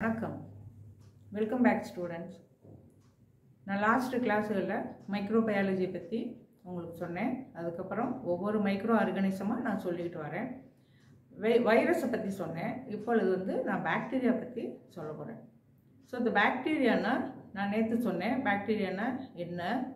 வணக்கம் welcome back students நான் last கிளாஸுகளில் மைக்ரோபயாலஜி பற்றி உங்களுக்கு சொன்னேன் அதுக்கப்புறம் ஒவ்வொரு மைக்ரோ ஆர்கானிசமாக நான் சொல்லிக்கிட்டு வரேன் வை வைரஸை பற்றி சொன்னேன் இப்பொழுது வந்து நான் பாக்டீரியா பற்றி சொல்ல போகிறேன் ஸோ இந்த பாக்டீரியானா நான் நேற்று சொன்னேன் பாக்டீரியானா என்ன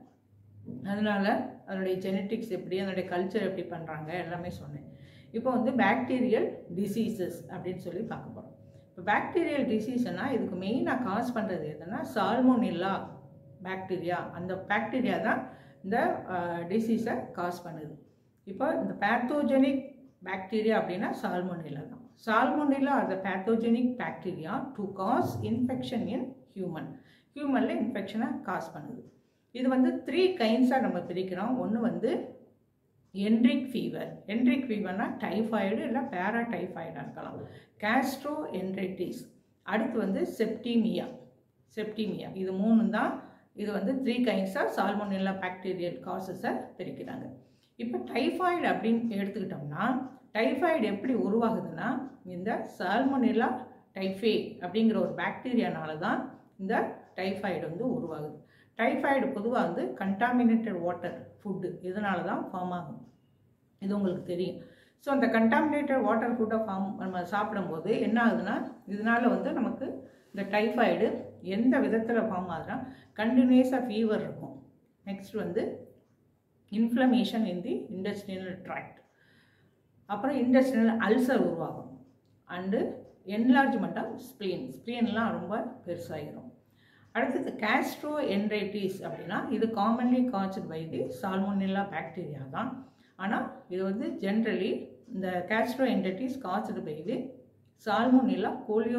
அதனால் அதனுடைய ஜெனட்டிக்ஸ் எப்படி அதனுடைய கல்ச்சர் எப்படி பண்ணுறாங்க எல்லாமே சொன்னேன் இப்போ வந்து பாக்டீரியல் டிசீசஸ் அப்படின்னு சொல்லி பார்க்க போகிறோம் இப்போ பாக்டீரியல் டிசீஸ்னால் இதுக்கு மெயினாக காஸ் பண்ணுறது எதுனா சால்மோனில்லா பாக்டீரியா அந்த பாக்டீரியா தான் இந்த டிசீஸை காஸ் பண்ணுது இப்போ இந்த பேத்தோஜெனிக் பாக்டீரியா அப்படின்னா சால்மோனில்லா தான் salmonella are the pathogenic bacteria to cause infection in human ஹியூமனில் இன்ஃபெக்ஷனை காஸ் பண்ணுது இது வந்து த்ரீ கைண்ட்ஸாக நம்ம பிரிக்கிறோம் ஒன்று வந்து என்ட்ரிக் ஃபீவர் என்ட்ரிக் ஃபீவர்னா டைஃபாய்டு இல்லை பேரா டைஃபாய்டாக இருக்கலாம் கேஸ்ட்ரோ என்ட்ரைட்டிஸ் அடுத்து வந்து செப்டிமியா செப்டிமியா இது மூணு தான் இது வந்து த்ரீ கைண்ட்ஸாக சால்மோனில்லா பாக்டீரியல் காசஸை பிரிக்கிறாங்க இப்போ டைஃபாய்டு அப்படின்னு எடுத்துக்கிட்டோம்னா டைஃபாய்டு எப்படி உருவாகுதுன்னா இந்த சால்மோனில்லா டைஃபே அப்படிங்கிற ஒரு பாக்டீரியானால தான் இந்த டைஃபாய்டு வந்து உருவாகுது டைஃபாய்டு பொதுவாக வந்து கண்டாமினேட்டட் வாட்டர் ஃபுட்டு இதனால தான் ஃபார்ம் ஆகும் இது உங்களுக்கு தெரியும் ஸோ அந்த கண்டாமினேட்டட் வாட்டர் ஃபுட்டை ஃபார்ம் நம்ம சாப்பிடும்போது என்ன ஆகுதுன்னா இதனால் வந்து நமக்கு இந்த டைஃபாய்டு எந்த விதத்தில் ஃபார்ம் ஆகுதுன்னா கண்டினியூஸாக ஃபீவர் இருக்கும் நெக்ஸ்ட் வந்து inflammation in the industrial tract அப்புறம் இண்டஸ்ட்ரியல் அல்சர் உருவாகும் அண்டு என்லார்ஜ்மெண்ட் ஆஃப் ஸ்ப்ளீன் ஸ்ப்ளீன்லாம் ரொம்ப பெருசாகிடும் அடுத்தது கேஸ்ட்ரோ என்ரைட்டிஸ் அப்படின்னா இது commonly caused by the salmonella bacteria தான் ஆனால் இது வந்து ஜென்ரலி இந்த gastro enteritis caused by the salmonella கோலியோ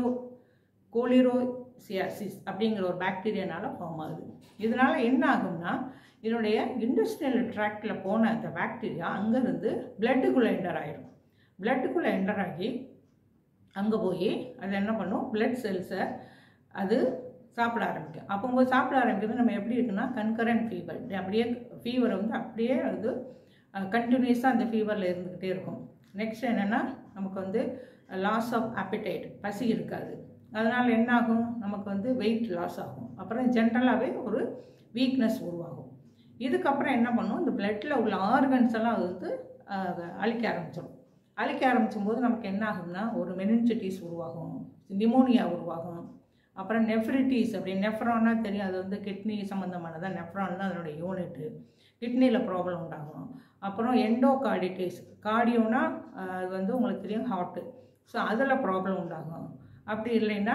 கோலிரோசியாசிஸ் அப்படிங்கிற ஒரு பாக்டீரியானால ஃபார்ம் ஆகுது இதனால் என்ன ஆகும்னா இதனுடைய இண்டஸ்ட்ரியல் ட்ராக்டில் போன அந்த பாக்டீரியா அங்கேருந்து பிளட்டுக்குள்ளே என்டர் ஆகிடும் பிளட்டுக்குள்ளே என்டர் ஆகி அங்கே போய் அது என்ன பண்ணும் பிளட் செல்ஸை அது சாப்பிட ஆரம்பிக்கும் அப்போது சாப்பிட ஆரம்பிக்கிறது நம்ம எப்படி இருக்குன்னா கன்கரண்ட் ஃபீவர் அப்படியே ஃபீவரை வந்து அப்படியே அது கண்டினியூஸாக அந்த ஃபீவரில் இருந்துக்கிட்டே இருக்கும் நெக்ஸ்ட் என்னென்னா நமக்கு வந்து லாஸ் ஆஃப் அப்பிடைட் பசி இருக்காது அதனால் என்ன ஆகும் நமக்கு வந்து வெயிட் லாஸ் ஆகும் அப்புறம் ஜென்ரலாகவே ஒரு வீக்னஸ் உருவாகும் இதுக்கப்புறம் என்ன பண்ணும் இந்த பிளட்டில் உள்ள ஆர்கன்ஸ் எல்லாம் அது வந்து அழிக்க ஆரம்பிச்சிடும் அழிக்க ஆரம்பிச்சும் போது நமக்கு என்ன ஆகும்னா ஒரு மெனின்சிட்டிஸ் உருவாகும் நிமோனியா உருவாகும் அப்புறம் நெஃப்ரிட்டிஸ் அப்படி நெஃப்ரான்னா தெரியும் அது வந்து கிட்னி சம்மந்தமானதான் நெஃப்ரான் தான் அதனுடைய யூனிட்டு கிட்னியில் ப்ராப்ளம் உண்டாகும் அப்புறம் எண்டோகார்டிட்டிஸ் கார்டியோனா அது வந்து உங்களுக்கு தெரியும் ஹார்ட்டு ஸோ அதில் ப்ராப்ளம் உண்டாகும் அப்படி இல்லைன்னா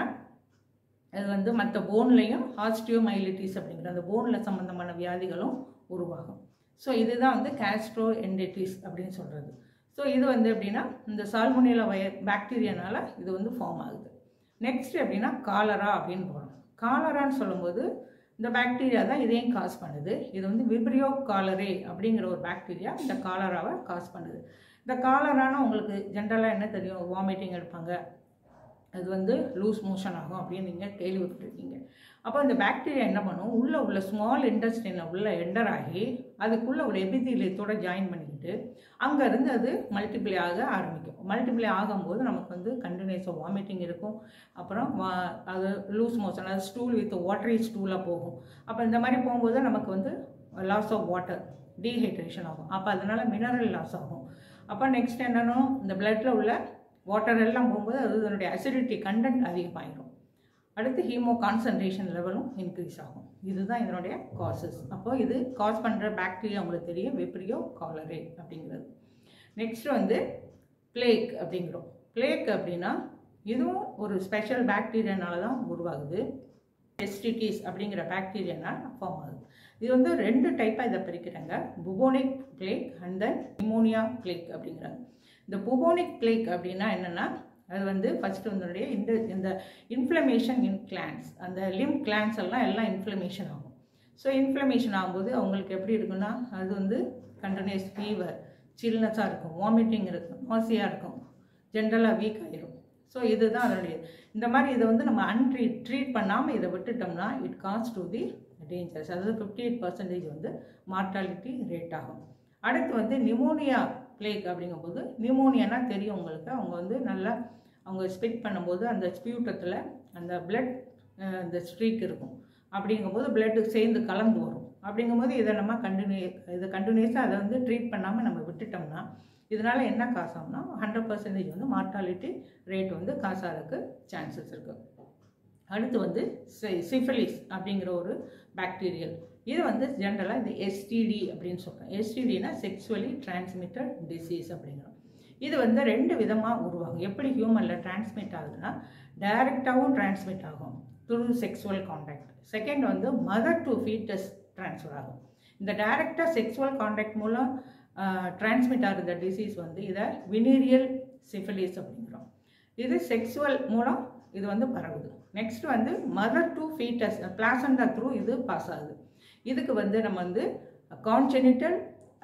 அது வந்து மற்ற போன்லேயும் ஹாஸ்டியோமைலிட்டிஸ் அப்படிங்கிற அந்த போனில் சம்மந்தமான வியாதிகளும் உருவாகும் ஸோ இதுதான் வந்து கேஸ்ட்ரோ என்டிட்டிஸ் அப்படின்னு சொல்கிறது ஸோ இது வந்து எப்படின்னா இந்த சால்மோனிலா வய பாக்டீரியானால இது வந்து ஃபார்ம் ஆகுது நெக்ஸ்ட் எப்படின்னா காலரா அப்படின்னு போகிறோம் காலரான்னு சொல்லும்போது இந்த பாக்டீரியா தான் இதையும் காஸ் பண்ணுது இது வந்து விப்ரியோ காலரே அப்படிங்கிற ஒரு பாக்டீரியா இந்த காலராவை காஸ் பண்ணுது இந்த காலரானா உங்களுக்கு ஜென்ரலாக என்ன தெரியும் வாமிட்டிங் எடுப்பாங்க அது வந்து லூஸ் மோஷன் ஆகும் அப்படின்னு நீங்கள் கேள்விப்பட்டிருக்கீங்க அப்போ இந்த பாக்டீரியா என்ன பண்ணும் உள்ளே உள்ள ஸ்மால் இண்டஸ்ட்ரியில் உள்ள என்டர் ஆகி அதுக்குள்ளே ஒரு எபிதீலியத்தோடு ஜாயின் பண்ணிக்கிட்டு அங்கேருந்து அது மல்டிப்ளை ஆக ஆரம்பிக்கும் மல்டிப்ளை ஆகும்போது நமக்கு வந்து கண்டினியூஸாக வாமிட்டிங் இருக்கும் அப்புறம் வா அது லூஸ் மோஷன் அது ஸ்டூல் வித் வாட்டரி ஸ்டூலாக போகும் அப்போ இந்த மாதிரி போகும்போது நமக்கு வந்து லாஸ் ஆஃப் வாட்டர் டீஹைட்ரேஷன் ஆகும் அப்போ அதனால் மினரல் லாஸ் ஆகும் அப்போ நெக்ஸ்ட் என்னென்னா இந்த பிளட்டில் உள்ள வாட்டர் எல்லாம் போகும்போது அது அதனுடைய அசிடிட்டி கண்டென்ட் அதிகமாகிடும் அடுத்து ஹீமோ கான்சன்ட்ரேஷன் லெவலும் இன்க்ரீஸ் ஆகும் இதுதான் இதனுடைய காசஸ் அப்போது இது காஸ் பண்ணுற பாக்டீரியா உங்களுக்கு தெரியும் வெப்ரியோ காலரே அப்படிங்கிறது நெக்ஸ்ட் வந்து பிளேக் அப்படிங்கிறோம் பிளேக் அப்படின்னா இதுவும் ஒரு ஸ்பெஷல் பாக்டீரியானால தான் உருவாகுது எஸ்டிடிஸ் அப்படிங்கிற பாக்டீரியானால் ஃபார்ம் ஆகுது இது வந்து ரெண்டு டைப்பாக இதை பிரிக்கிறாங்க bubonic plague and then pneumonia plague அப்படிங்கிறாங்க இந்த புபோனிக் பிளேக் அப்படின்னா என்னென்னா அது வந்து ஃபஸ்ட்டு வந்துடைய இந்த இந்த இன்ஃப்ளமேஷன் இன் கிளான்ஸ் அந்த லிம் கிளான்ஸ் எல்லாம் எல்லாம் இன்ஃப்ளமேஷன் ஆகும் ஸோ இன்ஃப்ளமேஷன் ஆகும்போது அவங்களுக்கு எப்படி இருக்குன்னா அது வந்து கண்டினியூஸ் ஃபீவர் சில்னஸாக இருக்கும் வாமிட்டிங் இருக்கும் நாசியாக இருக்கும் ஜென்ரலாக வீக் ஆகிரும் ஸோ இதுதான் அதனுடைய இந்த மாதிரி இதை வந்து நம்ம அன்ட்ரீட் ட்ரீட் பண்ணாமல் இதை விட்டுட்டோம்னா it cause to the dangerous அதாவது ஃபிஃப்டி எயிட் பர்சன்டேஜ் வந்து மார்ட்டாலிட்டி ரேட் ஆகும் அடுத்து வந்து நிமோனியா பிளேக் அப்படிங்கும்போது நிமோனியானா தெரியும் உங்களுக்கு அவங்க வந்து நல்லா அவங்க ஸ்பிட் பண்ணும்போது அந்த ஸ்பியூட்டத்தில் அந்த பிளட் இந்த ஸ்ட்ரீக் இருக்கும் அப்படிங்கும்போது பிளட்டு சேர்ந்து கலந்து வரும் அப்படிங்கும்போது இதை நம்ம கண்டினியூ இதை கண்டினியூஸாக அதை வந்து ட்ரீட் பண்ணாமல் நம்ம விட்டுட்டோம்னா இதனால் என்ன காசாகும்னா ஹண்ட்ரட் பர்சன்டேஜ் வந்து மார்ட்டாலிட்டி ரேட் வந்து காசாகிறதுக்கு சான்சஸ் இருக்குது அடுத்து வந்து சிஃபிலிஸ் அப்படிங்கிற ஒரு பாக்டீரியல் இது வந்து ஜென்ரலாக இந்த எஸ்டிடி அப்படின்னு சொல்கிறோம் எஸ்டிடினா செக்ஸுவலி டிரான்ஸ்மிட்டட் டிசீஸ் அப்படிங்கிறோம் இது வந்து ரெண்டு விதமாக உருவாகும் எப்படி ஹியூமனில் டிரான்ஸ்மிட் ஆகுதுன்னா டைரெக்டாகவும் டிரான்ஸ்மிட் ஆகும் த்ரூ செக்ஸுவல் காண்டாக்ட் செகண்ட் வந்து மதர் டு ஃபீட்டஸ் ட்ரான்ஸ்ஃபர் ஆகும் இந்த டைரெக்டாக செக்ஸுவல் காண்டாக்ட் மூலம் டிரான்ஸ்மிட் ஆகிற டிசீஸ் வந்து இதை வினீரியல் சிஃபிலிஸ் அப்படிங்கிறோம் இது செக்ஸுவல் மூலம் இது வந்து பரவுது நெக்ஸ்ட் வந்து mother to foetus placenta through இது பாஸ் ஆகுது இதுக்கு வந்து நம்ம வந்து கான்ஜெனிட்டல்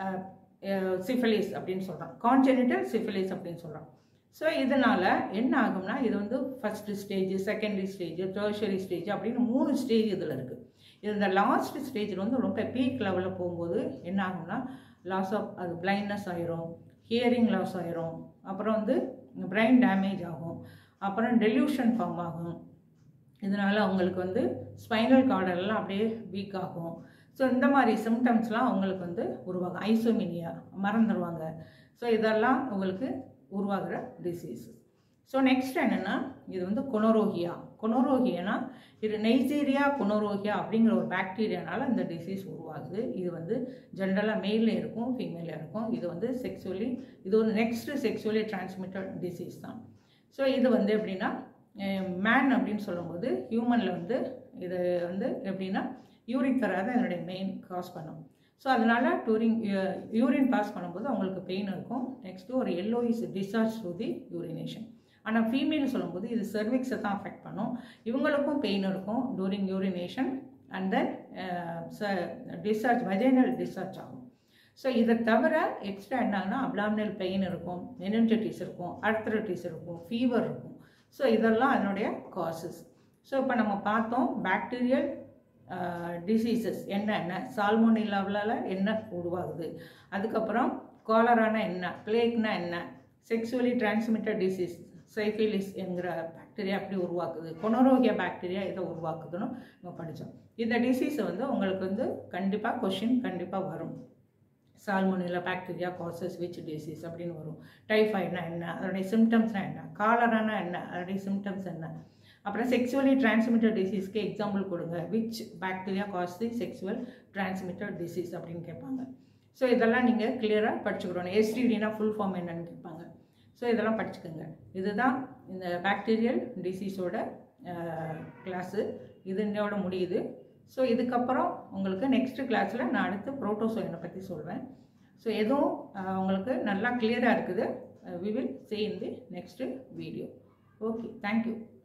சிஃபிலிஸ் அப்படின்னு சொல்கிறோம் கான்ஜெனிட்டல் சிஃபிலிஸ் அப்படின்னு சொல்கிறோம் ஸோ இதனால் என்ன ஆகும்னா இது வந்து first stage secondary stage tertiary stage அப்படின்னு மூணு ஸ்டேஜ் இதில் இருக்குது இது இந்த லாஸ்ட் ஸ்டேஜில் வந்து ரொம்ப பீக் லெவலில் போகும்போது என்ன ஆகும்னா லாஸ் ஆஃப் அது பிளைண்ட்னஸ் ஆயிரும் ஹியரிங் லாஸ் ஆயிரும் அப்புறம் வந்து பிரெயின் டேமேஜ் ஆகும் அப்புறம் டெல்யூஷன் ஃபார்ம் ஆகும் இதனால் அவங்களுக்கு வந்து ஸ்பைனல் கார்டெல்லாம் அப்படியே வீக் ஆகும் ஸோ இந்த மாதிரி சிம்டம்ஸ்லாம் அவங்களுக்கு வந்து உருவாகும் ஐசோமினியா மறந்துடுவாங்க ஸோ இதெல்லாம் உங்களுக்கு உருவாகிற டிசீஸ் ஸோ நெக்ஸ்ட் என்னென்னா இது வந்து கொனோரோகியா கொனோரோகியானா இது நெய்சீரியா கொனோரோகியா அப்படிங்கிற ஒரு பாக்டீரியானால இந்த டிசீஸ் உருவாகுது இது வந்து ஜென்ரலாக மெயிலில் இருக்கும் ஃபீமேலில் இருக்கும் இது வந்து செக்ஸுவலி இது ஒரு நெக்ஸ்ட் செக்ஸுவலி டிரான்ஸ்மிட்டட் டிசீஸ் தான் ஸோ இது வந்து எப்படின்னா மேன் அப்படின்னு சொல்லும்போது ஹியூமனில் வந்து இது வந்து எப்படின்னா யூரின் தராத என்னுடைய மெயின் காஸ் பண்ணும் ஸோ அதனால் டூரிங் யூரின் பாஸ் பண்ணும்போது அவங்களுக்கு பெயின் இருக்கும் நெக்ஸ்ட்டு ஒரு yellow is discharge through the urination ஆனால் ஃபீமேல் சொல்லும்போது இது சர்விக்ஸை தான் அஃபெக்ட் பண்ணும் இவங்களுக்கும் பெயின் இருக்கும் during urination and then discharge vaginal discharge ஆகும் ஸோ இதை தவிர எக்ஸ்ட்ரா என்னாங்கன்னா அப்டாமினல் பெயின் இருக்கும் மெனன்ஜைட்டிஸ் இருக்கும் அர்த்தரைட்டிஸ் இருக்கும் ஃபீவர் இருக்கும் ஸோ இதெல்லாம் அதனுடைய காசஸ் ஸோ இப்போ நம்ம பார்த்தோம் பாக்டீரியல் டிசீசஸ் என்ன என்ன சால்மோனிலாவில் என்ன உருவாகுது அதுக்கப்புறம் காலரான என்ன பிளேக்னா என்ன செக்ஸுவலி டிரான்ஸ்மிட்டட் டிசீஸ் சைஃபிலிஸ் என்கிற பாக்டீரியா எப்படி உருவாக்குது கொனரோகிய பாக்டீரியா இதை உருவாக்குதுன்னு நம்ம படித்தோம் இந்த டிசீஸை வந்து உங்களுக்கு வந்து கண்டிப்பாக கொஷின் கண்டிப்பாக வரும் salmonella bacteria causes which disease அப்படின்னு வரும் டைஃபாய்ட்னா என்ன அதோடைய சிம்டம்ஸ்னா என்ன காலரானா என்ன அதோடைய சிம்டம்ஸ் என்ன அப்புறம் செக்ஸுவலி டிரான்ஸ்மிட்டட் டிசீஸ்க்கு எக்ஸாம்பிள் கொடுங்க which bacteria cause the sexual transmitted disease அப்படின்னு கேட்பாங்க ஸோ இதெல்லாம் நீங்கள் கிளியராக படிச்சுக்கிறோம் எஸ்டிடினா ஃபுல் ஃபார்ம் என்னன்னு கேட்பாங்க ஸோ இதெல்லாம் படிச்சுக்கோங்க இதுதான் இந்த பாக்டீரியல் டிசீஸோட கிளாஸு இது இன்னோட முடியுது ஸோ இதுக்கப்புறம் உங்களுக்கு நெக்ஸ்ட் கிளாஸில் நான் அடுத்து புரோட்டோசோயினை பற்றி சொல்வேன் ஸோ எதுவும் உங்களுக்கு நல்லா கிளியராக இருக்குது we will see in the next video okay thank you